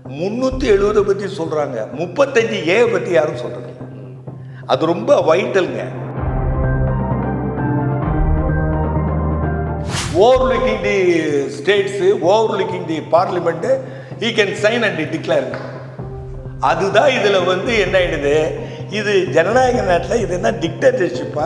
முந்நூற்றி எழுபதை பற்றி சொல்கிறாங்க முப்பத்தஞ்சு ஏ பற்றி யாரும் சொல்கிறது அது ரொம்ப வைட்டலுங்க over looking the states over looking the parliament he can sign and declare அதுதான் இதில் வந்து என்ன ஆயிடுது இது ஜனநாயக நாட்டில் இது என்ன டிக்டேட்டர்ஷிப்பா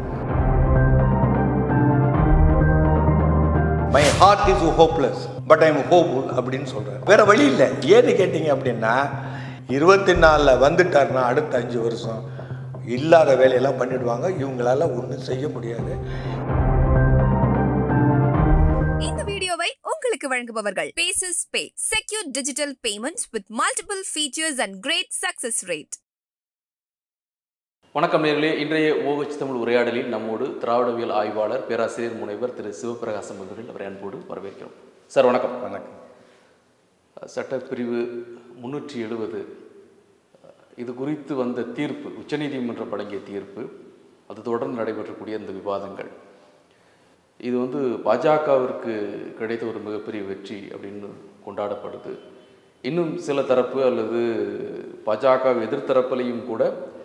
my heart is hopeless but I am hopeful அப்படின்னு சொல்கிறேன் வேற வழி இல்லை ஏன்னு கேட்டிங்க அப்படின்னா இருபத்தி நாலில் வந்துட்டாருன்னா அடுத்த அஞ்சு வருஷம் இல்லாத வேலையெல்லாம் பண்ணிடுவாங்க இவங்களால ஒன்றும் செய்ய முடியாது இந்த வீடியோவை உங்களுக்கு வழங்குபவர்கள் Paces Pay secure digital payments with multiple features and great success rate வணக்கம் நேர்களே இன்றைய ஓஹெச் தமிழ் உரையாடலில் நம்மோடு திராவிடவியல் ஆய்வாளர் பேராசிரியர் முனைவர் திரு சிவபிரகாசம் அவர்கள் அவரை அன்போடு வரவேற்கிறோம் சார் வணக்கம் வணக்கம் சட்டப்பிரிவு முன்னூற்றி எழுபது இது குறித்து வந்த தீர்ப்பு உச்சநீதிமன்றம் வழங்கிய தீர்ப்பு அது தொடர்ந்து நடைபெற்றக்கூடிய இந்த விவாதங்கள் இது வந்து பாஜகவிற்கு கிடைத்த ஒரு மிகப்பெரிய வெற்றி அப்படின்னு கொண்டாடப்படுது இன்னும் சில தரப்பு அல்லது பாஜக எதிர்த்தரப்பிலையும் கூட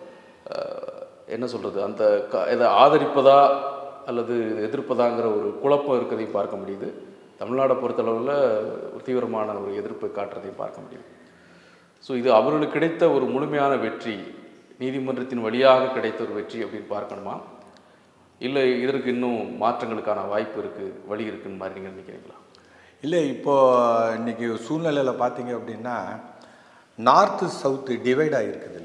அஹ், என்ன சொல்கிறது அந்த க இதை ஆதரிப்பதா அல்லது எதிர்ப்பதாங்கிற ஒரு குழப்பம் இருக்கிறதையும் பார்க்க முடியுது தமிழ்நாடை பொறுத்தளவில் ஒரு தீவிரமான ஒரு எதிர்ப்பை காட்டுறதையும் பார்க்க முடியுது ஸோ இது அவர்களுக்கு கிடைத்த ஒரு முழுமையான வெற்றி நீதிமன்றத்தின் வழியாக கிடைத்த ஒரு வெற்றி அப்படின்னு பார்க்கணுமா இல்லை இதற்கு இன்னும் மாற்றங்களுக்கான வாய்ப்பு இருக்குது வழி இருக்குன்னு மாதிரி நீங்கள் நினைக்கிறீங்களா இல்லை இப்போ இன்னைக்கு சூழ்நிலையில் பார்த்தீங்க அப்படின்னா நார்த்து சவுத்து டிவைட் ஆகிருக்குதுல்ல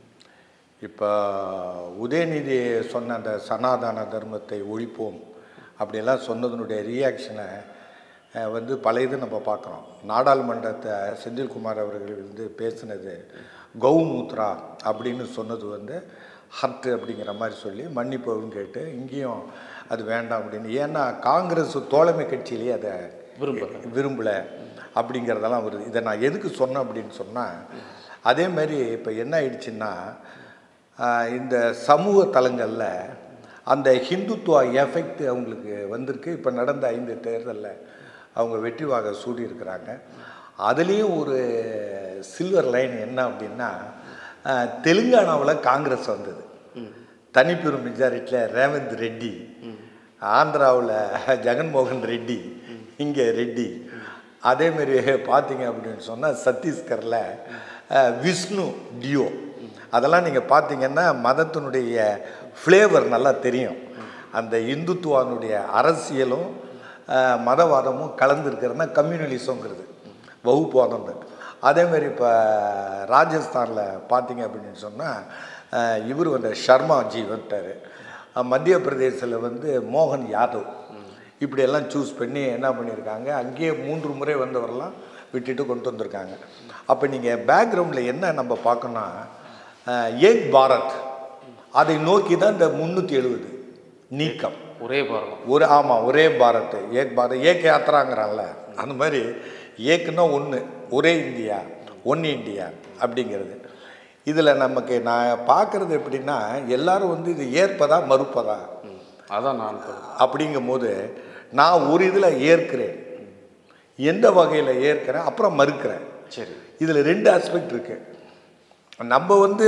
இப்போ உதயநிதி சொன்ன அந்த சனாதன தர்மத்தை ஒழிப்போம் அப்படியெல்லாம் சொன்னதனுடைய ரியாக்ஷனை வந்து பல இது நம்ம பார்க்குறோம் நாடாளுமன்றத்தை செந்தில்குமார் அவர்கள் வந்து பேசினது கௌமூத்ரா அப்படின்னு சொன்னது வந்து ஹர்ட் அப்படிங்கிற மாதிரி சொல்லி மன்னிப்பவும் கேட்டு இங்கேயும் அது வேண்டாம் அப்படின்னு ஏன்னா காங்கிரஸ் தோழமை கட்சியிலேயே அதை விரும்பல. விரும்பலை அப்படிங்கிறதெல்லாம் வருது இதை நான் எதுக்கு சொன்னேன் அப்படின்னு சொன்னால் அதே மாதிரி இப்போ என்ன ஆயிடுச்சுன்னா ஆஹ், இந்த சமூக தளங்களில் அந்த ஹிந்துத்துவா எஃபெக்ட் அவங்களுக்கு வந்திருக்கு இப்போ நடந்த ஐந்து தேர்தலில் அவங்க வெற்றி வாக சூடியிருக்கிறாங்க அதுலேயும் ஒரு சில்வர் லைன் என்ன அப்படின்னா ஆஹ், தெலுங்கானாவில் காங்கிரஸ் வந்தது தனிப்பெரும் மெஜாரிட்டியில் ரேவந்த் ரெட்டி ஆந்திராவில் ஜெகன்மோகன் ரெட்டி இங்கே ரெட்டி அதேமாரி பார்த்தீங்க அப்படின்னு சொன்னால் சத்தீஸ்கரில் அஹ், விஷ்ணு டியோ அதெல்லாம் நீங்கள் பார்த்தீங்கன்னா மதத்தினுடைய ஃப்ளேவர் நல்லா தெரியும் அந்த இந்துத்துவானுடைய அரசியலும் அஹ், மதவாதமும் கலந்துருக்கிறதுனா கம்யூனலிசங்கிறது வகுப்புவாதம் அதேமாரி இப்போ ராஜஸ்தானில் பார்த்தீங்க அப்படின்னு சொன்னால் இவர் வந்து ஷர்மாஜி வந்துட்டார் மத்திய பிரதேசத்தில் வந்து மோகன் யாதவ் இப்படியெல்லாம் சூஸ் பண்ணி என்ன பண்ணியிருக்காங்க அங்கேயே மூன்று முறை வந்தவரெல்லாம் விட்டுட்டு கொண்டு வந்திருக்காங்க அப்போ நீங்கள் பேக்ரவுண்டில் என்ன நம்ம பார்க்கணும்னா அஹ், ஏக் பாரத் அதை நோக்கி தான் இந்த முந்நூற்றி எழுபது நீக்கம் ஒரே பாரதம் ஒரு ஆமாம் ஒரே பாரத் ஏக் பாரத் ஏக் யாத்திராங்கிறான்ல அந்த மாதிரி ஏக்குன்னா ஒன்று ஒரே இந்தியா ஒன் இந்தியா அப்படிங்கிறது இதில் நமக்கு நான் பார்க்குறது எப்படின்னா எல்லாரும் வந்து இது ஏற்பதா மறுப்பதா ம். அதான் நான் இப்ப- அப்படிங்கும்போது நான் ஒரு இதில் ஏற்கிறேன் எந்த வகையில் ஏற்கிறேன் அப்புறம் மறுக்கிறேன் சரி இதில் ரெண்டு ஆஸ்பெக்ட் இருக்கு நம்ம வந்து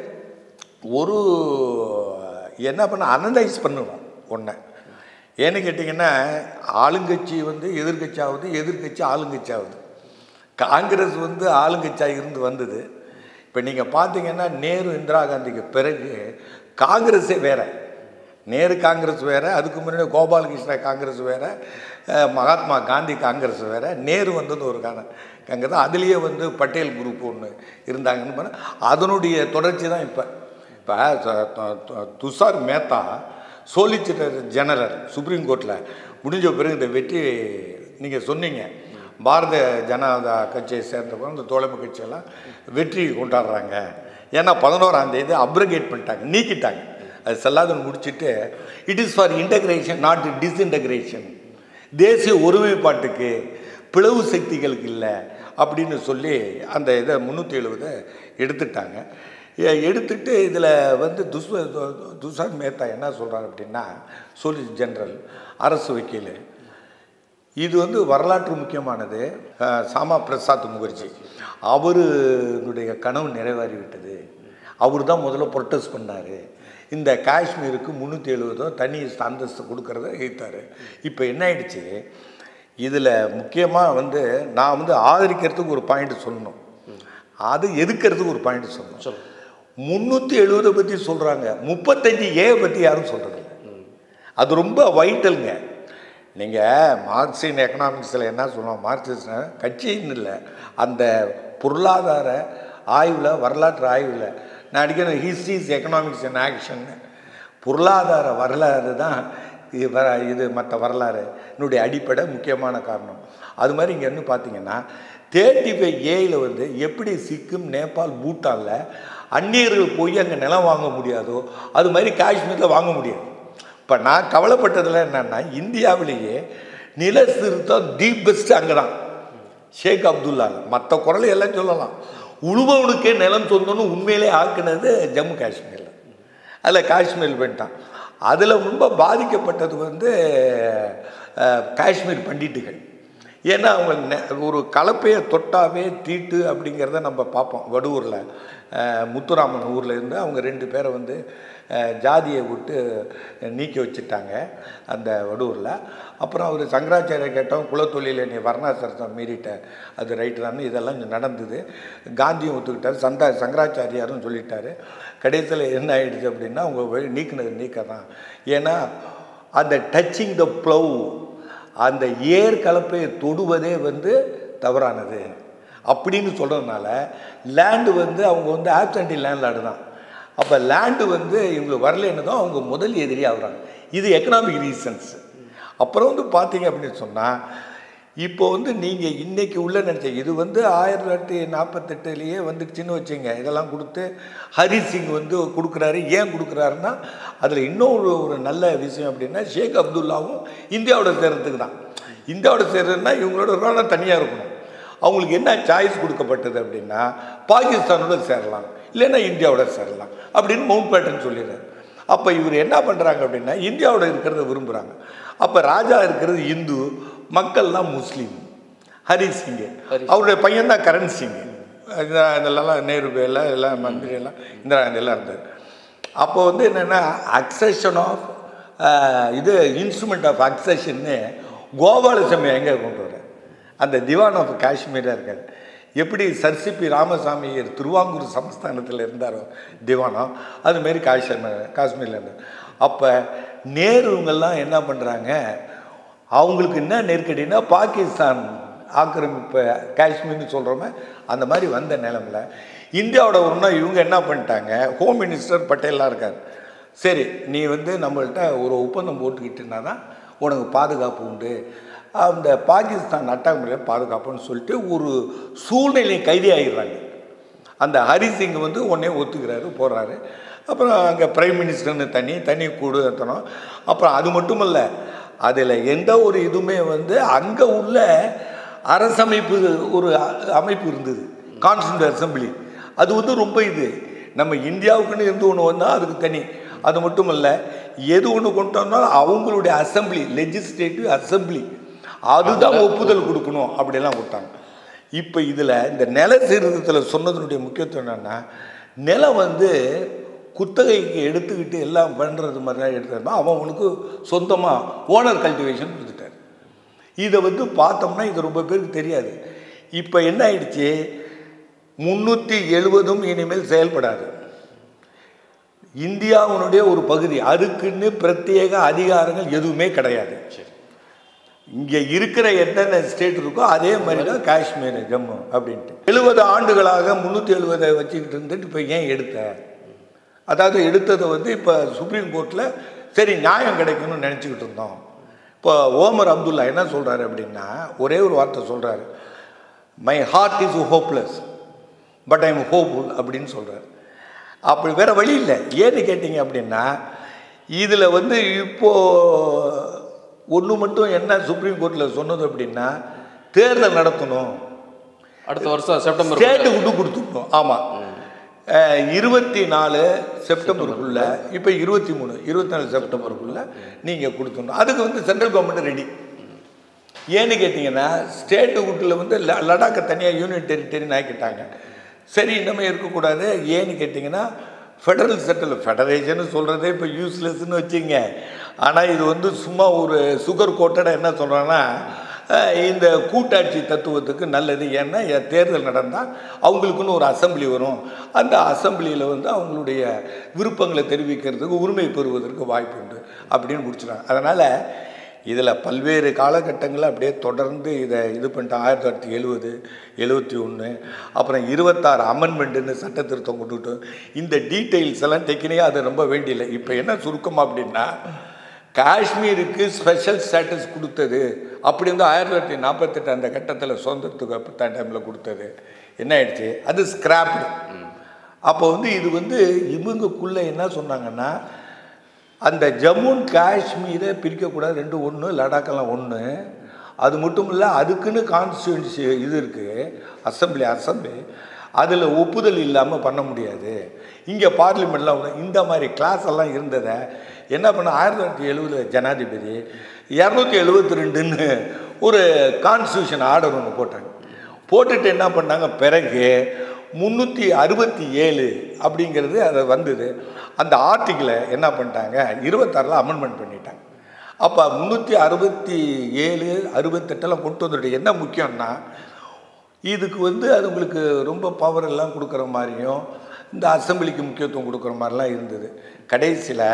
ஒரு என்ன பண்ண அனலைஸ் பண்ணணும் ஒன்றை ஏன்னு கேட்டிங்கன்னா ஆளுங்கட்சி வந்து எதிர்க்கட்சி ஆகுது எதிர்க்கட்சி ஆளுங்கட்சி ஆகுது காங்கிரஸ் வந்து ஆளுங்கட்சியாக இருந்து வந்தது இப்போ நீங்கள் பார்த்தீங்கன்னா நேரு இந்திரா காந்திக்கு பிறகு காங்கிரஸே வேற நேரு காங்கிரஸ் வேற அதுக்கு முன்னாடி கோபாலகிருஷ்ண காங்கிரஸ் வேற அஹ், மகாத்மா காந்தி காங்கிரஸ் வேற நேரு வந்தது ஒரு கான காங்கிரஸ் அதுலேயே வந்து பட்டேல் குரூப் ஒன்று இருந்தாங்கன்னு பண்ண அதனுடைய தொடர்ச்சி தான் இப்போ இப்போ Tushar Mehta solicitor general supreme கோர்ட்டில் முடிஞ்ச பிறகு இந்த வெற்றி நீங்கள் சொன்னீங்க பாரத ஜனதா கட்சியை சேர்ந்தவங்க இந்த தோழமை கட்சியெல்லாம் வெற்றி கொண்டாடுறாங்க ஏன்னா பதினோராம் தேதி அப்ரகேட் பண்ணிட்டாங்க நீக்கிட்டாங்க அது செல்லாதன்னு முடிச்சுட்டு it is for integration not disintegration தேசிய ஒருமைப்பாட்டுக்கு பிளவு சக்திகளுக்கு இல்லை அப்படின்னு சொல்லி அந்த இதை முந்நூற்றி எழுபதை எடுத்துட்டாங்க எ- எடுத்துட்டு இதில் வந்து துஸ் துஷார் மேத்தா என்ன சொல்கிறார் அப்படின்னா சொலிசிட்டர் ஜெனரல் அரசு வக்கீல் இது வந்து வரலாற்று முக்கியமானது அஹ், சாமா பிரசாத் முகர்ஜி அவருடைய கனவு நிறைவேறிவிட்டது அவர் தான் முதல்ல ப்ரொட்டஸ்ட் பண்ணார் இந்த காஷ்மீருக்கு முந்நூற்றி எழுபதோ தனி அந்தஸ்து கொடுக்கறத எதிர்த்தார் இப்போ என்ன ஆயிடுச்சு இதில் முக்கியமாக வந்து நான் வந்து ஆதரிக்கிறதுக்கு ஒரு பாயிண்ட் சொல்லணும் அது எதுக்கிறதுக்கு ஒரு பாயிண்ட் சொல்லணும் சொல்லுங்க முந்நூற்றி எழுபதை பற்றி சொல்கிறாங்க முப்பத்தஞ்சு ஏ பற்றி யாரும் சொல்கிறது அது ரொம்ப வைட்டலுங்க நீங்கள் மார்க்சின் எக்கனாமிக்ஸில் என்ன சொல்லுவோம் மார்க்சிஸ்ட் கட்சின்னு இல்லை அந்த பொருளாதார ஆய்வில் வரலாற்று ஆய்வில் நான் அடிக்கணும் ஹிஸ்ட்ரிஸ் எக்கனாமிக்ஸ் அண்ட் ஆக்ஷன் பொருளாதார வரலாறு தான் இது வர இது மற்ற வரலாறு என்னுடைய அடிப்படை முக்கியமான காரணம் அது மாதிரி இங்கே என்ன பார்த்தீங்கன்னா தேர்ட்டி ஃபைவ் ஏயில் வந்து எப்படி சிக்கிம் நேபாள் பூட்டானில் அந்நியர்கள் போய் அங்கே நிலம் வாங்க முடியாதோ அது மாதிரி காஷ்மீரில் வாங்க முடியாது இப்போ நான் கவலைப்பட்டதில் என்னென்னா இந்தியாவிலேயே நில திருத்தம் தி பெஸ்ட் அங்கே தான் ஷேக் அப்துல்லா மற்ற குரலை எல்லாம் சொல்லலாம் உழுபவனுக்கே நிலம் சொந்தம்னு உண்மையிலே ஆக்குனது ஜம்மு காஷ்மீரில் அதில் காஷ்மீர் பண்ணிட்டான் அதில் ரொம்ப பாதிக்கப்பட்டது வந்து அஹ், காஷ்மீர் பண்டிட்டுகள் ஏன்னா அவங்க நெ- ஒரு கலப்பையை தொட்டாவே தீட்டு அப்படிங்கிறத நம்ம பார்ப்போம் வடூரில் அஹ், முத்துராமன் ஊரில் இருந்து அவங்க ரெண்டு பேரை வந்து அஹ், ஜாதியை விட்டு நீக்கி வச்சுட்டாங்க அந்த வடூரில் அப்புறம் அவர் சங்கராச்சாரிய கேட்டோம் குலத்தொழில நீ வர்ணாசிரத்தம் மீறிட்ட அது ரைட்டு தான் இதெல்லாம் இங்க நடந்தது காந்தியும் ஒத்துக்கிட்டார் சந்தா சங்கராச்சாரியாரும் சொல்லிட்டாரு கடைசியில் என்ன ஆயிடுச்சு அப்படின்னா அவங்க வெளி- நீக்கினது நீக்க தான் ஏன்னா அந்த டச்சிங் த ப்ளவ் அந்த ஏர் கலப்பையை தொடுவதே வந்து தவறானது அப்படின்னு சொல்கிறதுனால லேண்டு வந்து அவங்க வந்து ஆப்சண்டி லேண்ட்லார்டு தான் அப்போ லேண்டு வந்து இவங்க வரலன்னு தான் அவங்க முதல் எதிரி ஆகுறாங்க இது எக்கனாமிக் ரீசன்ஸ் அப்புறம் வந்து பார்த்தீங்க அப்படின்னு சொன்னால் இப்போ வந்து நீங்கள் இன்னைக்கு உள்ள நினச்ச இது வந்து ஆயிரத்தி தொள்ளாயிரத்தி நாற்பத்தெட்டுலேயே வந்துடுச்சுன்னு வச்சுங்க இதெல்லாம் கொடுத்து ஹரி சிங் வந்து கொடுக்குறாரு ஏன் கொடுக்குறாருன்னா அதில் இன்னொரு ஒரு நல்ல விஷயம் அப்படின்னா ஷேக் அப்துல்லாவும் இந்தியாவோட சேர்றதுக்கு தான் இந்தியாவோட சேர்றதுன்னா இவங்களோட ரோணம் தனியாக இருக்கணும் அவங்களுக்கு என்ன சாய்ஸ் கொடுக்கப்பட்டது அப்படின்னா பாகிஸ்தானோட சேரலாம் இல்லைன்னா இந்தியாவோட சேரலாம் அப்படின்னு மவுண்ட் பேட்டன் சொல்லிடுறாரு அப்போ இவர் என்ன பண்ணுறாங்க அப்படின்னா இந்தியாவோட இருக்கிறத விரும்புகிறாங்க அப்போ ராஜா இருக்கிறது இந்து மக்கள்லாம் முஸ்லீம் ஹரி சிங் ஹரி அவருடைய பையன் தான் கரண் சிங் இதெல்லாம் இதெல்லாம் நேரு எல்லாம் எல்லாம் மந்திரி எல்லாம் இந்திரா காந்தி எல்லாம் இருந்தார் அப்போ வந்து என்னென்னா அக்சஷன் ஆஃப் இது இன்ஸ்ட்ருமெண்ட் ஆஃப் அக்சஷன்னு கோபாலசாமி எங்கே கொண்டு வர அந்த திவான் ஆஃப் காஷ்மீராக இருக்கார் எப்படி சர்சிபி ராமசாமியர் திருவாங்கூர் சமஸ்தானத்தில் இருந்தாரோ திவானம் அதுமாரி காஷ்மீர் காஷ்மீரில் இருந்தார் அப்போ நேருங்கெல்லாம் என்ன பண்ணுறாங்க அவங்களுக்கு என்ன நெருக்கடினா பாகிஸ்தான் ஆக்கிரமிப்பு காஷ்மீர்னு சொல்கிறோமே அந்த மாதிரி வந்த நிலமில் இந்தியாவோட ஒன்றா இவங்க என்ன பண்ணிட்டாங்க ஹோம் மினிஸ்டர் பட்டேல்லாம் இருக்கார் சரி நீ வந்து நம்மள்ட்ட ஒரு ஒப்பந்தம் போட்டுக்கிட்டுனா தான் உனக்கு பாதுகாப்பு உண்டு அந்த பாகிஸ்தான் அட்டாமுறையில் பாதுகாப்புன்னு சொல்லிட்டு ஒரு சூழ்நிலை கைதி ஆகிடுறாங்க அந்த ஹரி சிங் வந்து உடனே ஒத்துக்கிறாரு போகிறாரு அப்புறம் அங்கே பிரைம் மினிஸ்டர்னு தனி தனி கூடு ஏற்றணும் அப்புறம் அது மட்டுமல்ல அதில் எந்த ஒரு இதுவுமே வந்து அங்கே உள்ள அரசமைப்பு ஒரு அ- அமைப்பு இருந்தது கான்ஸ்டியூண்ட் அசம்பிளி அது வந்து ரொம்ப இது நம்ம இந்தியாவுக்குன்னு இருந்து ஒன்று வந்தால் அதுக்கு தனி அது மட்டும் இல்ல எது ஒன்று கொண்டு வந்தாலும் அவங்களுடைய அசம்பிளி லெஜிஸ்லேட்டிவ் அசம்பிளி அதுதான் ஒப்புதல் கொடுக்கணும் அப்படியெல்லாம் கொடுத்தாங்க இப்போ இதில் இந்த நில சீர்திருத்தத்தில் சொன்னதனுடைய முக்கியத்துவம் என்னென்னா நிலம் வந்து குத்தகைக்கு எடுத்துக்கிட்டு எல்லாம் பண்ணுறது மாதிரி தான் எடுத்தாருன்னா அவன் அவனுக்கு சொந்தமாக ஓனர் கல்டிவேஷன் கொடுத்துட்டார் இதை வந்து பார்த்தோம்னா இது ரொம்ப பேருக்கு தெரியாது இப்போ என்ன ஆயிடுச்சு முந்நூற்றி எழுபதும் இனிமேல் செயல்படாது இந்தியாவினுடைய ஒரு பகுதி அதுக்குன்னு பிரத்யேக அதிகாரங்கள் எதுவுமே கிடையாது இங்கே இருக்கிற என்னென்ன ஸ்டேட் இருக்கோ அதே மாதிரி தான் காஷ்மீர் ஜம்மு அப்படின்ட்டு எழுபது ஆண்டுகளாக முந்நூற்றி எழுபதை வச்சுக்கிட்டு இருந்துட்டு இப்போ ஏன் எடுத்த அதாவது எடுத்ததை வந்து இப்போ சுப்ரீம் கோர்ட்டில் சரி நியாயம் கிடைக்கணும்னு நினச்சிக்கிட்டு இருந்தோம் இப்போ ஓமர் அப்துல்லா என்ன சொல்கிறாரு அப்படின்னா ஒரே ஒரு வார்த்தை சொல்கிறாரு my heart is hopeless but I'm hopeful அப்படின்னு சொல்கிறார் அப்படி வேற வழி இல்லை ஏன்னு கேட்டிங்க அப்படின்னா இதில் வந்து இப்போது ஒன்று மட்டும் என்ன சுப்ரீம் கோர்ட்டில் சொன்னது அப்படின்னா தேர்தல் நடத்தணும் அடுத்த வருஷம் செப்டம்பர் ஸ்டேட்டு விட்டு கொடுத்துக்கணும் ஆமாம் இருபத்தி நாலு செப்டம்பருக்குள்ள இப்போ இருபத்தி மூணு இருபத்தி நாலு செப்டம்பருக்குள்ள நீங்கள் கொடுத்துடணும் அதுக்கு வந்து சென்ட்ரல் கவர்மெண்ட் ரெடி ஏன்னு கேட்டிங்கன்னா ஸ்டேட்டு வீட்டில் வந்து ல லடாக்கை தனியாக யூனியன் டெரிட்டரின்னு ஆக்கிட்டாங்க சரி இன்னமே இருக்கக்கூடாது ஏன்னு கேட்டிங்கன்னா ஃபெடரல் செட்டில் ஃபெடரேஷன் சொல்கிறதே இப்போ யூஸ்லெஸ்ன்னு வச்சுங்க ஆனால் இது வந்து சும்மா ஒரு சுகர் கோட்டடாக என்ன சொல்கிறாங்கன்னா இந்த கூட்டாட்சி தத்துவத்துக்கு நல்லது ஏன்னா எ- தேர்தல் நடந்தால் அவங்களுக்குன்னு ஒரு அசெம்பிளி வரும் அந்த அசெம்பிளியில் வந்து அவங்களுடைய விருப்பங்களை தெரிவிக்கிறதுக்கு உரிமை பெறுவதற்கு வாய்ப்பு உண்டு அப்படின்னு முடிச்சிட்டாங்க அதனால் இதில் பல்வேறு காலகட்டங்களில் அப்படியே தொடர்ந்து இதை இது பண்ணிட்டு ஆயிரத்தி தொள்ளாயிரத்தி எழுபது எழுபத்தி ஒன்று அப்புறம் இருபத்தாறு அமெண்ட்மெண்ட்டுன்னு சட்ட திருத்தம் கொண்டுட்டு இந்த டீட்டெயில்ஸ் எல்லாம் டெக்னிக்காக அது ரொம்ப வேண்டியில்லை இப்போ என்ன சுருக்கம் அப்படின்னா காஷ்மீருக்கு ஸ்பெஷல் ஸ்டேட்டஸ் கொடுத்தது அப்படி வந்து ஆயிரத்தி தொள்ளாயிரத்தி நாற்பத்தெட்டு அந்த கட்டத்தில் சுதந்திரத்துக்கு அப்போ டைமில் கொடுத்தது என்ன ஆயிடுச்சு அது ஸ்கிராப்டு அப்போ வந்து இது வந்து இவங்கக்குள்ளே என்ன சொன்னாங்கன்னா அந்த ஜம்மு அண்ட் காஷ்மீரை பிரிக்கக்கூடாது ரெண்டு ஒன்று லடாக்கெல்லாம் ஒன்று அது மட்டும் இல்லை அதுக்குன்னு கான்ஸ்டியூன்சி இது இருக்குது அசம்பிளி அசம்பிளி அதில் ஒப்புதல் இல்லாமல் பண்ண முடியாது இங்கே பார்லிமெண்ட்லாம் வரும். இந்த மாதிரி கிளாஸ் எல்லாம் இருந்ததை என்ன பண்ண ஆயிரத்தி தொள்ளாயிரத்தி எழுபது ஜனாதிபதி இரநூத்தி எழுபத்தி ரெண்டுன்னு ஒரு கான்ஸ்டியூஷன் ஆர்டர் ஒன்று போட்டாங்க போட்டுட்டு என்ன பண்ணாங்க பிறகு முந்நூற்றி அறுபத்தி ஏழு அப்படிங்கிறது அது வந்தது அந்த ஆர்டிக்கிளை என்ன பண்ணிட்டாங்க இருபத்தாறில் அமெண்ட்மெண்ட் பண்ணிட்டாங்க அப்போ முந்நூற்றி அறுபத்தி ஏழு அறுபத்தெட்டெல்லாம் கொண்டு வந்துட்டு என்ன முக்கியம்னா இதுக்கு வந்து அது உங்களுக்கு ரொம்ப பவர் எல்லாம் கொடுக்குற மாதிரியும் இந்த அசெம்பிளிக்கு முக்கியத்துவம் கொடுக்குற மாதிரிலாம் இருந்தது கடைசியில்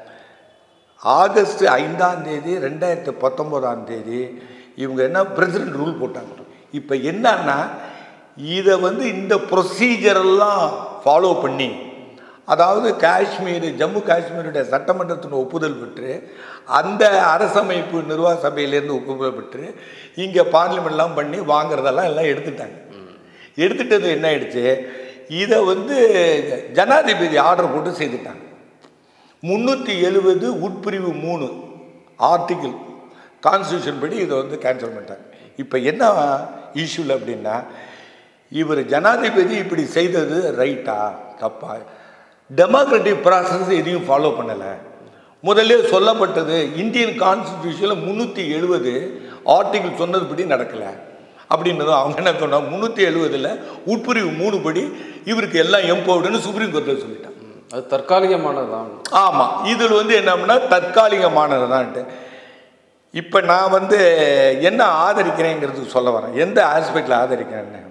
ஆகஸ்ட் ஐந்தாம் தேதி ரெண்டாயிரத்து பத்தொம்போதாம் தேதி இவங்க என்ன பிரசிடென்ட் ரூல் போட்டாங்க இப்போ என்னன்னா இதை வந்து இந்த ப்ரொசீஜரெல்லாம் ஃபாலோ பண்ணி அதாவது காஷ்மீர் ஜம்மு காஷ்மீருடைய சட்டமன்றத்தின் ஒப்புதல் பெற்று அந்த அரசமைப்பு நிர்வாக சபையிலேருந்து ஒப்புதல் பெற்று இங்கே பார்லிமெண்ட்லாம் பண்ணி வாங்குறதெல்லாம் எல்லாம் எடுத்துட்டாங்க எடுத்துட்டது என்ன ஆயிடுச்சு இதை வந்து ஜனாதிபதி ஆர்டர் போட்டு செய்துட்டாங்க முந்நூற்றி எழுபது உட்பிரிவு மூணு ஆர்டிகிள் கான்ஸ்டியூஷன் படி இதை வந்து கேன்சல் பண்ணிட்டாங்க இப்போ என்ன இஷ்யூல அப்படின்னா இவர் ஜனாதிபதி இப்படி செய்தது ரைட்டா தப்பா டெமோக்ராட்டிக் ப்ராசஸ் எதையும் ஃபாலோ பண்ணலை முதல்ல சொல்லப்பட்டது இந்தியன் கான்ஸ்டியூஷனில் முந்நூற்றி எழுபது ஆர்டிகிள் சொன்னதுபடி நடக்கலை அப்படின்னதும் அவங்க என்ன சொன்னாங்க முந்நூற்றி எழுபதில் உட்பிரிவு மூணு படி இவருக்கு எல்லாம் எம்பவுடுன்னு சுப்ரீம் கோர்ட்டில் சொல்லிட்டாங்க அது தற்காலிகமானதுதான் ஆமாம் இதில் வந்து என்னம்னா தற்காலிகமானது தான்ட்டு இப்போ நான் வந்து என்ன ஆதரிக்கிறேங்கிறதுக்கு சொல்ல வரேன் எந்த ஆஸ்பெக்டில் ஆதரிக்கிறேன்னு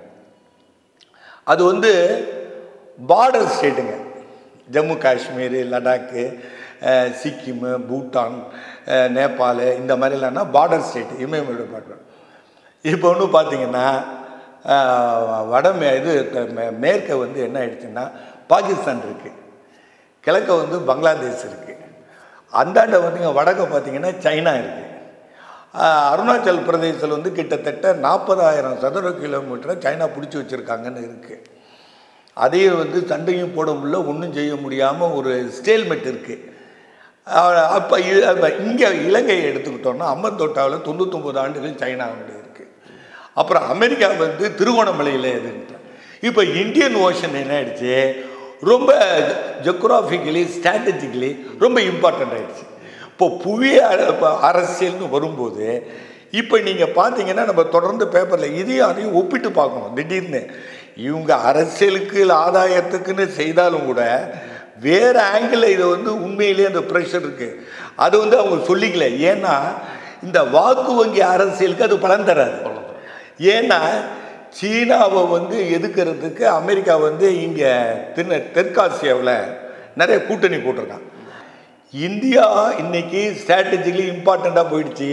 அது வந்து பார்டர் ஸ்டேட்டுங்க ஜம்மு காஷ்மீர் லடாக்கு அஹ், சிக்கிமு பூட்டான் அஹ், நேபாள் இந்த மாதிரிலாம்னா பார்டர் ஸ்டேட் இமயமலை பார்டர் இப்போ ஒன்று பார்த்தீங்கன்னா அஹ், வட மே இது த- மே- மேற்க வந்து என்ன ஆயிடுச்சுன்னா பாகிஸ்தான் இருக்குது கிழக்க வந்து பங்களாதேஷ் இருக்குது அந்தாண்ட வந்து இங்கே வடக்க பார்த்தீங்கன்னா சைனா இருக்குது அருணாச்சல் பிரதேசத்தில் வந்து கிட்டத்தட்ட நாற்பதாயிரம் சதுர கிலோமீட்டரை சைனா பிடிச்சி வச்சுருக்காங்கன்னு இருக்குது அதையும் வந்து சண்டையும் போட முடியல ஒன்றும் செய்ய முடியாமல் ஒரு ஸ்டேல்மெட் இருக்குது அப்போ இங்கே இலங்கையை எடுத்துக்கிட்டோம்னா அம்மந்தோட்டாவில் தொண்ணூத்தொம்பது ஆண்டுகள் சைனாவுடைய இருக்குது அப்புறம் அமெரிக்கா வந்து திருகோணமலையில் இதுன்ட்டு இப்போ இந்தியன் ஓஷன் என்ன ஆயிடுச்சு ரொம்ப ஜெக்ராஃபிக்கலி ஸ்ட்ராட்டஜிக்கலி ரொம்ப இம்பார்ட்டൻ്ட் ஆயிடுச்சு இப்போ புவி அ- இப்ப அரசியல்னு வரும்போது இப்போ நீங்கள் பார்த்தீங்கன்னா நம்ம தொடர்ந்து பேப்பரில் இதையும் அதையும் ஒப்பிட்டு பார்க்கணும் திடீர்னு இவங்க அரசியலுக்கு ஆதாயத்துக்குன்னு செய்தாலும் கூட வேறு ஆங்கிளில் இதை வந்து உண்மையிலேயே அந்த ப்ரெஷர் இருக்குது அது வந்து அவங்க சொல்லிக்கல ஏன்னா இந்த வாக்கு வங்கி அரசியலுக்கு அது பலன் தராது ஏன்னா சீனாவை வந்து எதுக்கிறதுக்கு அமெரிக்கா வந்து இங்கே தென் தெற்காசியாவில் நிறைய கூட்டணி போட்டிருக்கான் இந்தியா இன்னைக்கு ஸ்ட்ராட்டஜிக்கலி இம்பார்ட்டண்ட்டாக போயிடுச்சு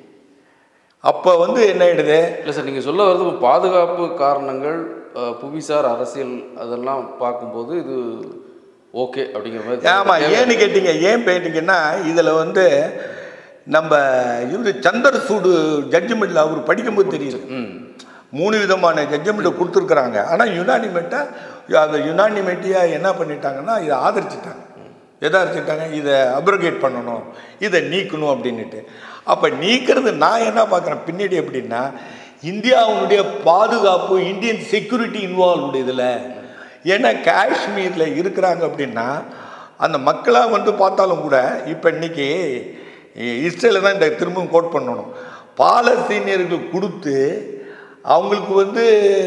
அப்போ வந்து என்ன ஆயிடுது இல்லை சார் நீங்கள் சொல்ல வர்றது பாதுகாப்பு காரணங்கள் அஹ், புவிசார் அரசியல் அதெல்லாம் பார்க்கும்போது இது ஓகே அப்படிங்கிற மாதிரி ஆமாம் ஏன்னு கேட்டீங்க ஏன் போயிட்டீங்கன்னா இதில் வந்து நம்ம இவர் சந்திரசூடு ஜட்ஜ்மெண்ட்டில் அவர் படிக்கும்போது தெரியுது ம் மூணு விதமான ஜட்ஜ்மெண்ட்டை கொடுத்துருக்குறாங்க ஆனால் யுனானிமெண்ட்டாக அந்த யுனானிமெட்டியாக என்ன பண்ணிட்டாங்கன்னா இதை ஆதரிச்சிட்டாங்க எதை ஆதரிச்சிட்டாங்க இதை அப்ரோகேட் பண்ணணும் இதை நீக்கணும் அப்படின்னுட்டு அப்போ நீக்கிறது நான் என்ன பார்க்குறேன் பின்னாடி எப்படின்னா இந்தியாவுடைய பாதுகாப்பு இந்தியன் செக்யூரிட்டி இன்வால்வ்டு இதில் ஏன்னா காஷ்மீரில் இருக்கிறாங்க அப்படின்னா அந்த மக்களாக வந்து பார்த்தாலும் கூட இப்போ இன்னைக்கு இஸ்ரேல தான் இந்த திரும்பவும் கோட் பண்ணணும் பாலஸ்தீனியர்களுக்கு கொடுத்து அவங்களுக்கு வந்து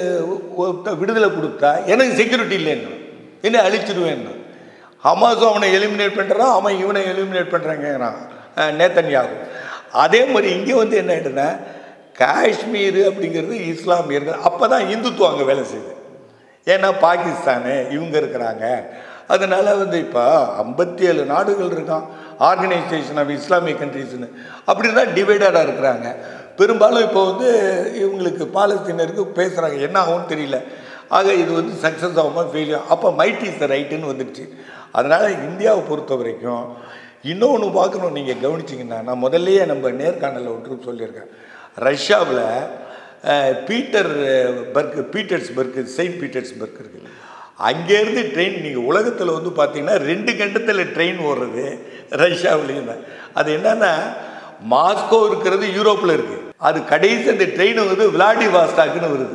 ஒ- விடுதலை கொடுத்தா எனக்கு செக்யூரிட்டி இல்லைன்னு என்ன அழிச்சிடுவேன்னு ஹமாஸும் அவனை எலிமினேட் பண்ணுறான் அவன் இவனை எலிமினேட் பண்ணுறாங்கிறான் நேத்தன்யாகும் அதே மாதிரி இங்கே வந்து என்ன ஆயிடுன்னா காஷ்மீர் அப்படிங்கிறது இஸ்லாமியர்கள் அப்போ தான் இந்துத்துவம் அங்கே வேலை செய்யுது ஏன்னா பாகிஸ்தானு இவங்க இருக்கிறாங்க அதனால வந்து இப்போ ஐம்பத்தி ஏழு நாடுகள் இருக்கான் ஆர்கனைசேஷன் ஆஃப் இஸ்லாமிக் கண்ட்ரீஸ்னு அப்படி தான் டிவைடடாக இருக்கிறாங்க பெரும்பாலும் இப்போ வந்து இவங்களுக்கு பாலஸ்தீனருக்கு பேசுகிறாங்க என்ன ஆகும்னு தெரியல ஆக இது வந்து சக்ஸஸ் ஆகுமா ஃபெயிலியர் அப்போ மைட் இஸ் த ரைட்டுன்னு வந்துடுச்சு அதனால் இந்தியாவை பொறுத்த வரைக்கும் இன்னொன்று பார்க்கணும் நீங்கள் கவனிச்சிங்கன்னா நான் முதல்லயே நம்ம நேர்காணலில் ஒன்று சொல்லியிருக்கேன் ரஷ்யாவில் அஹ், Peter burg Petersburg Saint Petersburg இருக்குது அங்கேருந்து ட்ரெயின் நீங்கள் உலகத்தில் வந்து பார்த்தீங்கன்னா ரெண்டு கண்டத்தில் ட்ரெயின் ஓடுறது ரஷ்யாவிலையும் தான் அது என்னன்னா மாஸ்கோ இருக்கிறது யூரோப்பில் இருக்குது அது கடைசி அந்த ட்ரெயின் வந்து விளாடி வாஸ்டாக்குன்னு வருது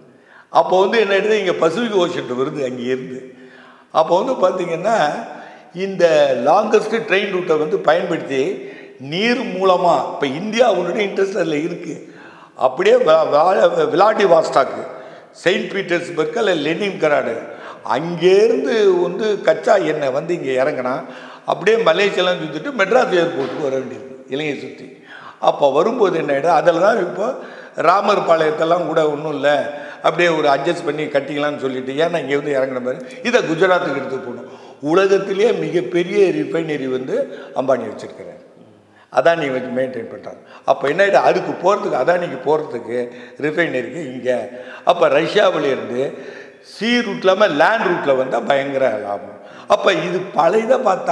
அப்போ வந்து என்ன ஆயிடுது இங்கே பசிபிக் ஓஷன் வருது அங்கேருந்து அப்போ வந்து பார்த்தீங்கன்னா இந்த லாங்கஸ்ட் ட்ரெயின் ரூட்டை வந்து பயன்படுத்தி நீர் மூலமாக இப்போ இந்தியாவுடைய இன்ட்ரெஸ்ட் அதில் இருக்குது அப்படியே வ- வ- விளாடி வாஸ்டாக்கு செயின்ட் பீட்டர்ஸ்பர்க் அல்ல லெனின் கராடு அங்கேருந்து வந்து கச்சா எண்ணெய் வந்து இங்கே இறங்கினா அப்படியே மலேசியாலாம் சுற்றிட்டு மெட்ராஸ் ஏர்போர்ட்டுக்கு வர வேண்டியது இலங்கை சுற்றி அப்போ வரும்போது என்ன ஆகிடும் அதில் தான் இப்போ ராமர் பாளையத்தெல்லாம் கூட ஒன்றும் இல்லை அப்படியே ஒரு அட்ஜஸ்ட் பண்ணி கட்டிக்கலாம்னு சொல்லிட்டு ஏன்னா இங்கே வந்து இறங்கின மாதிரி இதை குஜராத்துக்கு எடுத்து போகணும் உலகத்திலேயே மிகப்பெரிய ரிஃபைனரி வந்து அம்பானி வச்சுருக்கிறார் அதானி வச்சு மெயின்டைன் பண்ணுறாங்க அப்போ என்ன ஆயிடும் அதுக்கு போகிறதுக்கு அதானிக்கு போகிறதுக்கு ரிஃபைனரிக்கு இங்கே அப்போ ரஷ்யாவிலேருந்து சி ரூட் இல்லாமல் லேண்ட் ரூட்டில் வந்தால் பயங்கர லாபம் அப்போ இது பழையதை பார்த்தா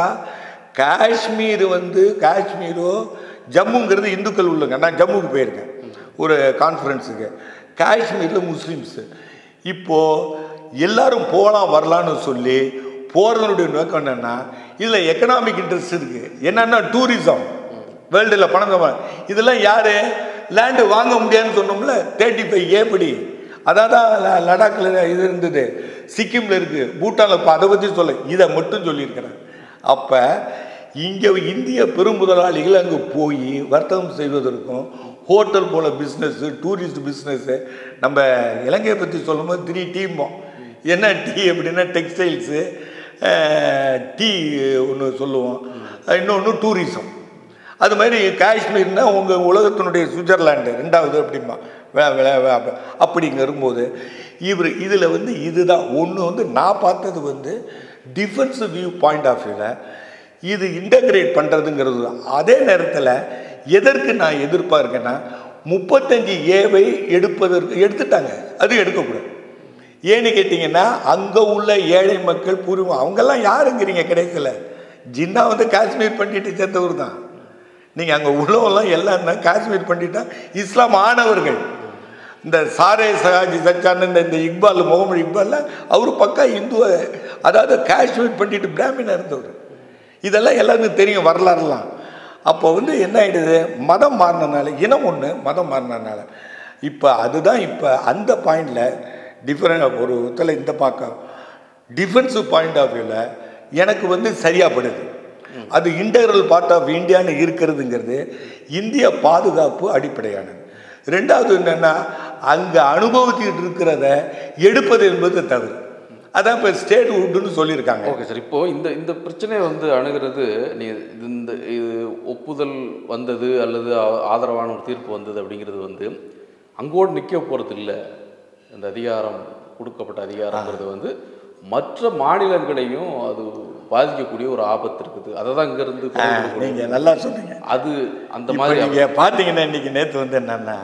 காஷ்மீர் வந்து காஷ்மீரோ ஜம்முங்கிறது இந்துக்கள் உள்ளங்க நான் ஜம்முக்கு போயிருக்கேன் ஒரு கான்ஃபரன்ஸுக்கு காஷ்மீரில் முஸ்லீம்ஸு இப்போது எல்லாரும் போகலாம் வரலான்னு சொல்லி போகிறதனுடைய நோக்கம் என்னென்னா இதில் எக்கனாமிக் இன்ட்ரெஸ்ட் இருக்குது என்னென்னா டூரிசம் வேர்ல்டில் பணம் சம்பா- இதெல்லாம் யார் லேண்டு வாங்க முடியாதுன்னு சொன்னோம்ல தேர்ட்டி ஃபைவ் ஏபடி அதான் தான் ல- லடாக்ல இது இருந்தது சிக்கிமில் இருக்குது பூட்டானில் இப்போ அதை பற்றி சொல்ல இதை மட்டும் சொல்லியிருக்கிறேன் அப்போ இங்கே இந்திய பெருமுதலாளிகள் அங்கே போய் வர்த்தகம் செய்வதற்கும் ஹோட்டல் போல பிஸ்னஸ்ஸு டூரிஸ்ட் பிஸ்னஸ்ஸு நம்ம இலங்கையை பற்றி சொல்லும்போது த்ரீ டீம்போம் என்ன டீ அப்படின்னா டெக்ஸ்டைல்ஸு டீ ஒன்று சொல்லுவோம் இன்னொன்று டூரிசம் அது மாதிரி காஷ்மீர்னா உங்கள் உலகத்தினுடைய சுவிட்சர்லாண்டு ரெண்டாவது அப்படிமா வே- வே- வே- அப்ப- அப்படிங்க இருக்கும்போது இவர் இதில் வந்து இதுதான் ஒன்று வந்து நான் பார்த்தது வந்து டிஃபென்ஸ் வியூ பாயிண்ட் ஆஃப் வியூவில் இது இன்டகிரேட் பண்ணுறதுங்கிறது தான். அதே நேரத்தில் எதற்கு நான் எதிர்பார்க்கேன்னா முப்பத்தஞ்சு ஏவை எடுப்பதற்கு எடுத்துட்டாங்க அது எடுக்கக்கூடாது ஏன்னு கேட்டிங்கன்னா அங்கே உள்ள ஏழை மக்கள் பூர்வம் அவங்கெல்லாம் யாருங்கிறீங்க கிடைக்கல ஜின்னா வந்து காஷ்மீர் பண்டிட்டு சேர்ந்தவர் தான் நீங்கள் அங்கே உள்ளவெல்லாம் எல்லாம் என்ன காஷ்மீர் பண்டிட்டா இஸ்லாம் ஆனவர்கள் இந்த சாரே சஹாஜி சச்சானந்த் இந்த இக்பால் முகமது இக்பால் அவர் பக்கா இந்து அதாவது காஷ்மீர் பண்டிட்டு பிராமினா இருந்தவர் இதெல்லாம் எல்லாருக்கும் தெரியும் வரலாறுலாம் அப்போ வந்து என்ன ஆயிடுது மதம் மாறினனால இனம் ஒன்று மதம் மாறினனால இப்போ அதுதான் இப்போ அந்த பாயிண்டில் டிஃப்ரெண்ட் ஒரு இதில் இந்த பார்க்க டிஃபென்சிவ் பாயிண்ட் ஆஃப் வியூவில் எனக்கு வந்து சரியாப்படுது அது இன்டெக்ரல் பார்ட் ஆஃப் இந்தியான்னு இருக்கிறதுங்கிறது இந்திய பாதுகாப்பு அடிப்படையானது ரெண்டாவது என்னென்னா அங்கே அனுபவிச்சுக்கிட்டு இருக்கிறத எடுப்பது என்பது தவறு அதான் இப்போ ஸ்டேட் வுட்டுன்னு சொல்லியிருக்காங்க ஓகே சார் இப்போ இந்த இந்த பிரச்சனையை வந்து அணுகிறது நீ இது இந்த இது ஒப்புதல் வந்தது அல்லது ஆ- ஆதரவான ஒரு தீர்ப்பு வந்தது அப்படிங்கிறது வந்து அங்கோடு நிற்க போகிறது இல்லை இந்த அதிகாரம் கொடுக்கப்பட்ட அதிகாரங்கிறது வந்து மற்ற மாநிலங்களையும் அது பாதிக்கக்கூடிய ஒரு ஆபத்து இருக்குது அதை தான் இங்கேருந்து நீங்கள் நல்லா சொன்னீங்க அது அந்த இப்போ மாதிரி நீங்கள் பார்த்தீங்கன்னா இன்னைக்கு நேற்று வந்து என்னன்னா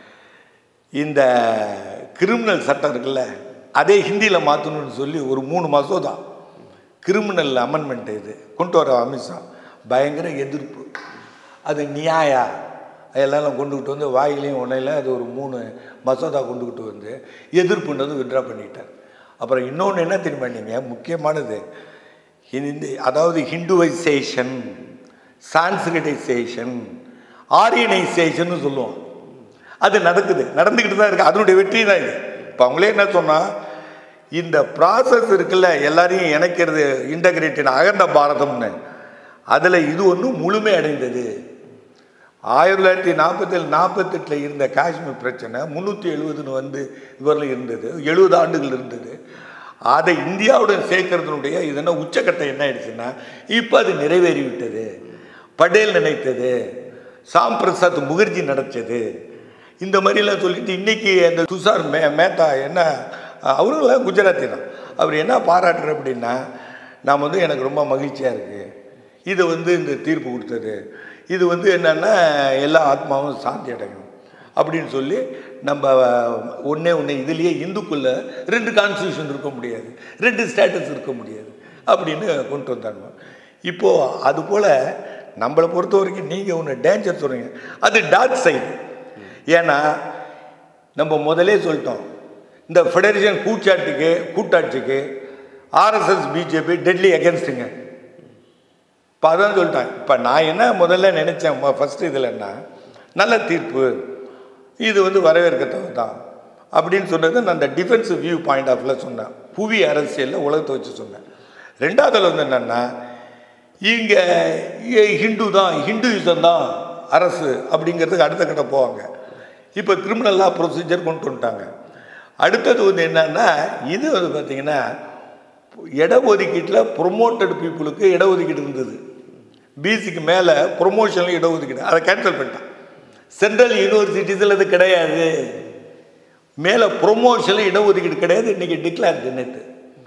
இந்த கிரிமினல் சட்டம் இருக்குல்ல அதே ஹிந்தியில் மாற்றணும்னு சொல்லி ஒரு மூணு மசோதா கிரிமினல் அமெண்ட்மெண்ட் இது கொண்டு வர அமித்ஷா பயங்கர எதிர்ப்பு அது நியாயா அதெல்லாம் கொண்டுக்கிட்டு வந்து வாயிலையும் உன்னையில அது ஒரு மூணு மசோதா கொண்டுக்கிட்டு வந்து எதிர்ப்புன்றது வித்ட்ரா பண்ணிட்டார் அப்புறம் இன்னொன்று என்ன தெரியுமா நீங்கள் முக்கியமானது ஹிந்தி அதாவது ஹிந்துவைசேஷன் சான்ஸ்கிரிட்டைசேஷன் ஆரியனைசேஷன் சொல்லுவோம் அது நடக்குது நடந்துக்கிட்டு தான் இருக்குது அதனுடைய வெற்றி தான் இது இப்போ அவங்களே என்ன சொன்னால் இந்த ப்ராசஸ் இருக்குல்ல எல்லாரையும் இணைக்கிறது இன்டகிரேட்டட் அகண்ட பாரதம்னு அதில் இது ஒன்று முழுமை அடைந்தது ஆயிரத்தி தொள்ளாயிரத்தி நாற்பத்தேழு நாற்பத்தெட்டில் இருந்த காஷ்மீர் பிரச்சனை முந்நூற்றி எழுபதுன்னு வந்து இவரில் இருந்தது எழுபது ஆண்டுகள் இருந்தது அதை இந்தியாவுடன் சேர்க்கறதுனுடைய இதென்ன உச்சக்கட்டம் என்ன ஆயிடுச்சுன்னா இப்போ அது நிறைவேறி விட்டது படேல் நினைத்தது சாம் பிரசாத் முகர்ஜி நடத்தது இந்த மாதிரிலாம் சொல்லிட்டு இன்னைக்கு அந்த துஷார் மே மேத்தா என்ன அவருங்களாம் குஜராத்தி தான் அவர் என்ன பாராட்டுற அப்படின்னா நான் வந்து எனக்கு ரொம்ப மகிழ்ச்சியாக இருக்குது இது வந்து இந்த தீர்ப்பு கொடுத்தது இது வந்து என்னென்னா எல்லா ஆத்மாவும் சாந்தி அடையும் அப்படின்னு சொல்லி நம்ம ஒன்றே ஒன்று இதுலேயே இந்துக்குள்ள ரெண்டு கான்ஸ்டியூஷன் இருக்க முடியாது ரெண்டு ஸ்டேட்டஸ் இருக்க முடியாது அப்படின்னு கொண்டு வந்தாங்க இப்போது அதுபோல் நம்மளை பொறுத்த வரைக்கும் நீங்கள் ஒன்று டேஞ்சர் சொல்கிறீங்க அது டார்க் சைடு ஏன்னா நம்ம முதலே சொல்லிட்டோம் இந்த ஃபெடரேஷன் கூட்டாட்சிக்கு கூட்டாட்சிக்கு ஆர்எஸ்எஸ் பிஜேபி டெட்லி அகேன்ஸ்டுங்க இப்போ அதான் சொல்லிட்டேன் இப்போ நான் என்ன முதல்ல நினச்சேன் ஃபஸ்ட்டு இதில்னா நல்ல தீர்ப்பு இது வந்து வரவேற்கத்தக்கது தான் அப்படின்னு சொன்னது நான் அந்த டிஃபென்சிவ் வியூ பாயிண்ட் ஆஃப்ல சொன்னேன் புவி அரசியலில் உலகத்தை வச்சு சொன்னேன் ரெண்டாவதுல வந்து என்னென்னா இங்கே ஹிந்து தான் ஹிந்துயிசம் தான் அரசு அப்படிங்கிறதுக்கு அடுத்த கட்ட போவாங்க இப்போ கிரிமினல் லா ப்ரொசீஜர் கொண்டு வந்துட்டாங்க அடுத்தது வந்து என்னன்னா இது வந்து பார்த்திங்கன்னா இடஒதுக்கீட்டில் ப்ரொமோட்டட் பீப்புளுக்கு இடஒதுக்கீடு இருந்தது பிசிக்கு மேலே ப்ரொமோஷனில் இடஒதுக்கீடு அதை கேன்சல் பண்ணிட்டான் சென்ட்ரல் யூனிவர்சிட்டிஸில் அது கிடையாது மேலே ப்ரொமோஷனில் இடஒதுக்கீடு கிடையாது இன்றைக்கி டிக்ளேர் நேற்று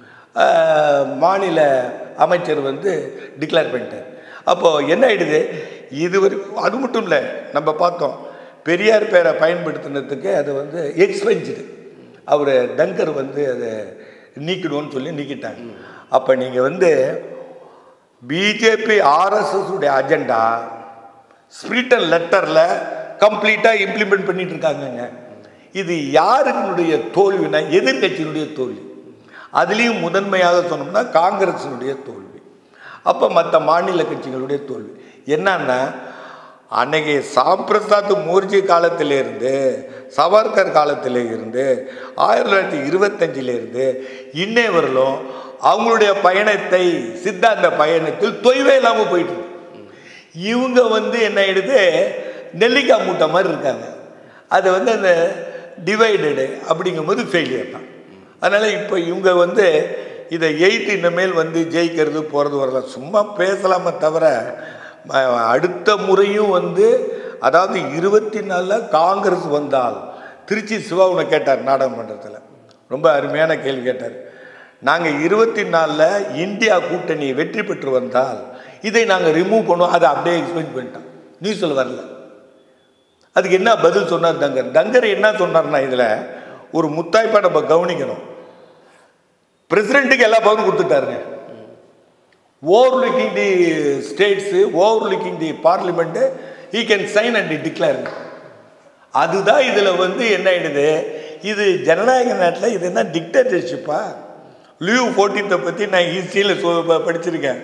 மாநில அமைச்சர் வந்து டிக்ளேர் பண்ணிட்டார் அப்போது என்ன ஆயிடுது இது ஒரு அது மட்டும் இல்லை நம்ம பார்த்தோம் பெரியார் பேரை பயன்படுத்தினதுக்கு அது வந்து எக்ஸ்பென்சிடு அவர் டங்கர் வந்து அதை நீக்கிடுவோன்னு சொல்லி நீக்கிட்டாங்க அப்போ நீங்கள் வந்து பிஜேபி ஆர்எஸ்எஸ் உடைய அஜெண்டா ஸ்பிரிட் அண்ட் லெட்டரில் கம்ப்ளீட்டாக இம்ப்ளிமெண்ட் பண்ணிட்டு இருக்காங்கங்க இது யாருடைய தோல்வினா எதிர்கட்சியினுடைய தோல்வி அதுலேயும் முதன்மையாக சொன்னோம்னா காங்கிரஸினுடைய தோல்வி அப்போ மற்ற மாநில கட்சிகளுடைய தோல்வி என்னன்னா அன்னைக்கு சாம்பிரசாத் மூர்ஜி காலத்திலிருந்து சவர்கர் காலத்தில் இருந்து ஆயிரத்தி தொள்ளாயிரத்தி இருபத்தஞ்சிலிருந்து இன்னை வரலும் அவங்களுடைய பயணத்தை சித்தாந்த பயணத்தில் தொய்வே இல்லாமல் போயிட்டு இருக்கு. இவங்க வந்து என்ன ஆயிடுது நெல்லிக்காய் மூட்டை மாதிரி இருக்காங்க அது வந்து அந்த டிவைடடு அப்படிங்கும்போது ஃபெயிலியர் தான் அதனால் இப்போ இவங்க வந்து இதை எயித்து இனிமேல் வந்து ஜெயிக்கிறது போகிறது வரலாம் சும்மா பேசலாமே தவிர ம- அடுத்த முறையும் வந்து அதாவது இருபத்தி நாலில் காங்கிரஸ் வந்தால் திருச்சி சிவா உன்னை கேட்டார் நாடாளுமன்றத்தில் ரொம்ப அருமையான கேள்வி கேட்டார் நாங்கள் இருபத்தி நாலில் இந்தியா கூட்டணி வெற்றி பெற்று வந்தால் இதை நாங்கள் ரிமூவ் பண்ணுவோம் அதை அப்படியே எக்ஸ்பிளைன் பண்ணிட்டோம் நியூஸில் வரல அதுக்கு என்ன பதில் சொன்னார் டங்கர் டங்கர் என்ன சொன்னார்னா இதில் ஒரு முத்தாய்ப்பா நம்ம கவனிக்கணும் பிரசிடென்ட்டுக்கு எல்லா பவரும் கொடுத்துட்டாருங்க over looking the states over looking the parliament he can sign and declare அதுதான் இதில் வந்து என்ன ஆயிடுது இது ஜனநாயக நாட்டில் இது என்ன டிக்டேட்டர்ஷிப்பா லியூ ஃபோர்டீன்த்தை பற்றி நான் ஹிஸ்ட்ரியில் சொ ப- படிச்சிருக்கேன்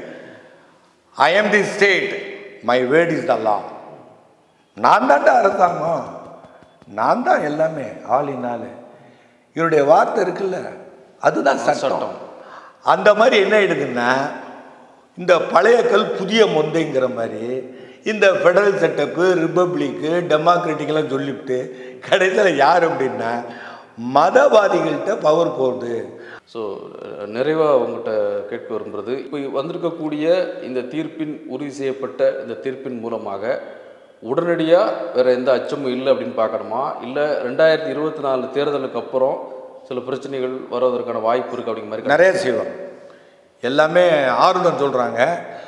I am the state my word is the law நான் தான்டா அரசாங்கம் நான் தான் எல்லாமே ஆள் இன்னாலு இவருடைய வார்த்தை இருக்குல்ல அதுதான் சட்டம் சட்டம். அந்த மாதிரி என்ன ஆயிடுதுன்னா இந்த பழைய கல் புதிய மொந்தைங்கிற மாதிரி இந்த ஃபெடரல் செட்டப்பு ரிப்பப்ளிக்கு டெமோக்ராட்டிக்கெல்லாம் சொல்லிவிட்டு கடைசியில் யார் அப்படின்னா மதவாதிகள்கிட்ட பவர் போகுது ஸோ நிறைவாக உங்கள்கிட்ட கேட்க விரும்புறது இப்போ வந்திருக்கக்கூடிய இந்த தீர்ப்பின் உறுதி செய்யப்பட்ட இந்த தீர்ப்பின் மூலமாக உடனடியாக வேறு எந்த அச்சமும் இல்லை அப்படின்னு பார்க்கணுமா இல்லை ரெண்டாயிரத்தி இருபத்தி நாலு தேர்தலுக்கு அப்புறம் சில பிரச்சனைகள் வருவதற்கான வாய்ப்பு இருக்குது அப்படிங்கிற மாதிரி நிறைய செய்வோம் எல்லாமே ஆறுதல் சொல்கிறாங்க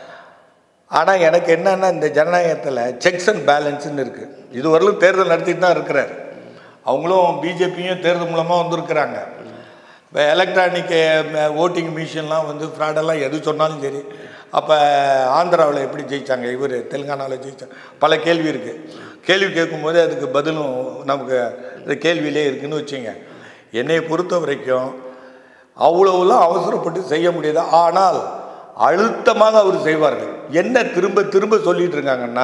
ஆனால் எனக்கு என்னன்னா இந்த ஜனநாயகத்தில் செக்ஸ் அண்ட் பேலன்ஸ்னு இருக்குது இதுவரையிலும் தேர்தல் நடத்திட்டு தான் இருக்கிறார் அவங்களும் பிஜேபியும் தேர்தல் மூலமாக வந்திருக்கிறாங்க இப்போ எலக்ட்ரானிக் ஓட்டிங் மிஷின்லாம் வந்து ஃப்ராடெல்லாம் எது சொன்னாலும் சரி அப்போ ஆந்திராவில் எப்படி ஜெயிச்சாங்க இவர் தெலுங்கானாவில் ஜெயிச்சாங்க பல கேள்வி இருக்குது கேள்வி கேட்கும்போது அதுக்கு பதிலும் நமக்கு இந்த கேள்வியிலே இருக்குன்னு வச்சுங்க என்னை பொறுத்த வரைக்கும் அவ்வளவுலாம் அவசரப்பட்டு செய்ய முடியாது ஆனால் அழுத்தமாக அவர் செய்வார்கள் என்ன திரும்ப திரும்ப சொல்லிட்டு இருக்காங்கன்னா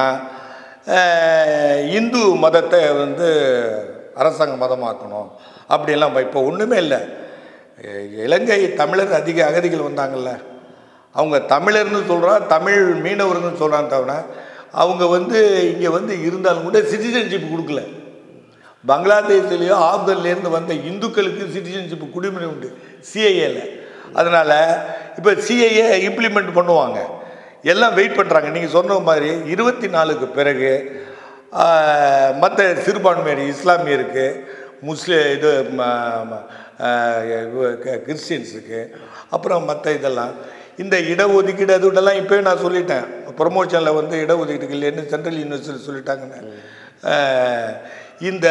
அஹ், இந்து மதத்தை வந்து அரசாங்க மதமாக்கணும் அப்படியெல்லாம் இப்போ ஒன்றுமே இல்லை அஹ், இலங்கை தமிழர் அதிக அகதிகள் வந்தாங்கல்ல அவங்க தமிழர்னு சொல்கிறான் தமிழ் மீனவர்னு சொல்கிறான் தவிர அவங்க வந்து இங்கே வந்து இருந்தாலும் கூட சிட்டிசன்ஷிப் கொடுக்கல பங்களாதேஷ்லேயோ ஆப்கன்லேருந்து வந்த இந்துக்களுக்கு சிட்டிசன்ஷிப் குடியுரிமை உண்டு சிஐஏல அதனால் இப்போ சிஐஏ இம்ப்ளிமெண்ட் பண்ணுவாங்க எல்லாம் வெயிட் பண்ணுறாங்க நீங்கள் சொன்ன மாதிரி இருபத்தி நாலுக்கு பிறகு மற்ற சிறுபான்மையினர் இஸ்லாமியருக்கு முஸ்லி இது ம- ம- ஆஹ் இவ- க- கிறிஸ்டியன்ஸுக்கு அப்புறம் மற்ற இதெல்லாம் இந்த இடஒதுக்கீடு அது இதெல்லாம் இப்போயே நான் சொல்லிட்டேன் ப்ரொமோஷனில் வந்து இடஒதுக்கீடு இல்லைன்னு சென்ட்ரல் யூனிவர்சிட்டி சொல்லிட்டாங்கன்னு ஆஹ் இந்த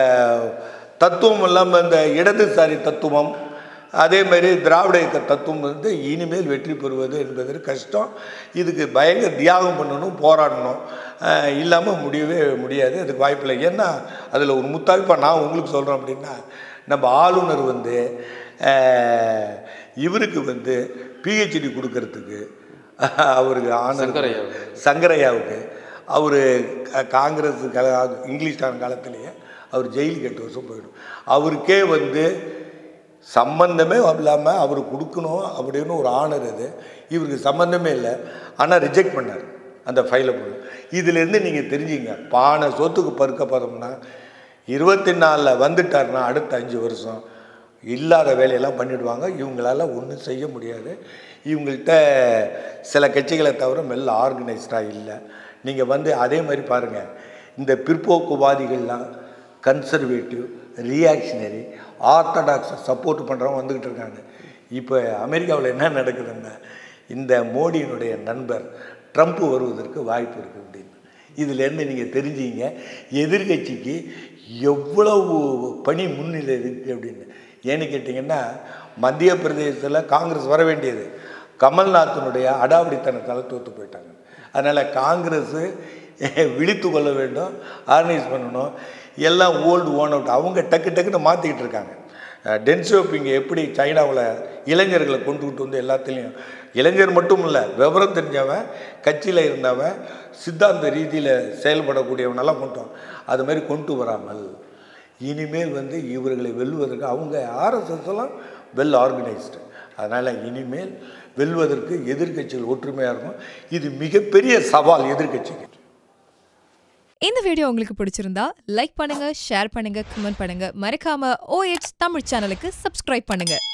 தத்துவம் இல்லாமல் இந்த இடதுசாரி தத்துவம் அதே மாதிரி திராவிட இயக்க தத்துவம் வந்து இனிமேல் வெற்றி பெறுவது என்பது கஷ்டம் இதுக்கு பயங்கர தியாகம் பண்ணணும் போராடணும் இல்லாமல் முடியவே முடியாது அதுக்கு வாய்ப்பில்லை ஏன்னா அதில் ஒரு முத்தாய்ப்பாக நான் உங்களுக்கு சொல்கிறேன் அப்படின்னா நம்ம ஆளுநர் வந்து அஹ், இவருக்கு வந்து பிஹெச்டி கொடுக்கறதுக்கு அவருக்கு ஆனர் சங்கரையாவுக்கு. சங்கரையாவுக்கு அவர் காங்கிரஸ் கல இங்கிலீஷ்காரன் காலத்திலேயே அவர் ஜெயிலுக்கு எட்டு வருஷம் போயிடும் அவருக்கே வந்து சம்பந்தமே இல்லாமல் அவர் கொடுக்கணும் அப்படின்னு ஒரு ஆனர் அது இவருக்கு சம்பந்தமே இல்லை ஆனால் ரிஜெக்ட் பண்ணார் அந்த ஃபைலை போய் இதுலேருந்து நீங்கள் தெரிஞ்சுங்க பானை சொத்துக்கு பருக்க போகிறோம்னா இருபத்தி நாலில் வந்துட்டாருன்னா அடுத்த அஞ்சு வருஷம் இல்லாத வேலையெல்லாம் பண்ணிடுவாங்க இவங்களால ஒன்றும் செய்ய முடியாது இவங்கள்ட்ட சில கட்சிகளை தவிர மெல்ல ஆர்கனைஸ்டாக இல்லை நீங்கள் வந்து அதே மாதிரி பாருங்கள் இந்த பிற்போக்குவாதிகள்லாம் கன்சர்வேட்டிவ் ரியாக்ஷனரி ஆர்த்தடாக்ஸை சப்போர்ட் பண்ணுறவங்க வந்துக்கிட்டு இருக்காங்க இப்போ அமெரிக்காவில் என்ன நடக்குதுன்னா இந்த மோடியினுடைய நண்பர் ட்ரம்ப் வருவதற்கு வாய்ப்பு இருக்குது அப்படின்னு இதிலேருந்து நீங்கள் தெரிஞ்சுங்க எதிர்கட்சிக்கு எவ்வளவு பணி முன்னிலை இருக்குது அப்படின்னு ஏன்னு கேட்டிங்கன்னா மத்திய பிரதேசத்தில் காங்கிரஸ் வர வேண்டியது கமல்நாத்தினுடைய அடாவடித்தனத்தால் தோற்று போயிட்டாங்க அதனால் காங்கிரஸ் விழித்து கொள்ள வேண்டும் ஆர்கனைஸ் பண்ணணும் எல்லாம் ஓல்டு ஓன் அவுட் அவங்க டக்கு டக்குன்னு மாற்றிக்கிட்டு இருக்காங்க டென்சியோப்பிங்க எப்படி சைனாவில் இளைஞர்களை கொண்டுகிட்டு வந்து எல்லாத்துலேயும் இளைஞர் மட்டும் இல்லை விவரம் தெரிஞ்சவன் கட்சியில் இருந்தவன் சித்தாந்த ரீதியில் செயல்படக்கூடியவனெல்லாம் கொண்டு வா- அது மாதிரி கொண்டு வராமல் இனிமேல் வந்து இவர்களை வெல்வதற்கு அவங்க ஆர்எஸ்எஸ் எல்லாம் வெல் ஆர்கனைஸ்டு அதனால் இனிமேல் வெல்வதற்கு எதிர்க்கட்சிகள் ஒற்றுமையாக இருக்கும் இது மிகப்பெரிய சவால் எதிர்க்கட்சிக்கு இந்த வீடியோ உங்களுக்கு பிடிச்சிருந்தா லைக் பண்ணுங்க ஷேர் பண்ணுங்க கமெண்ட் பண்ணுங்க மறக்காம OH தமிழ் சேனலுக்கு சப்ஸ்கிரைப் பண்ணுங்க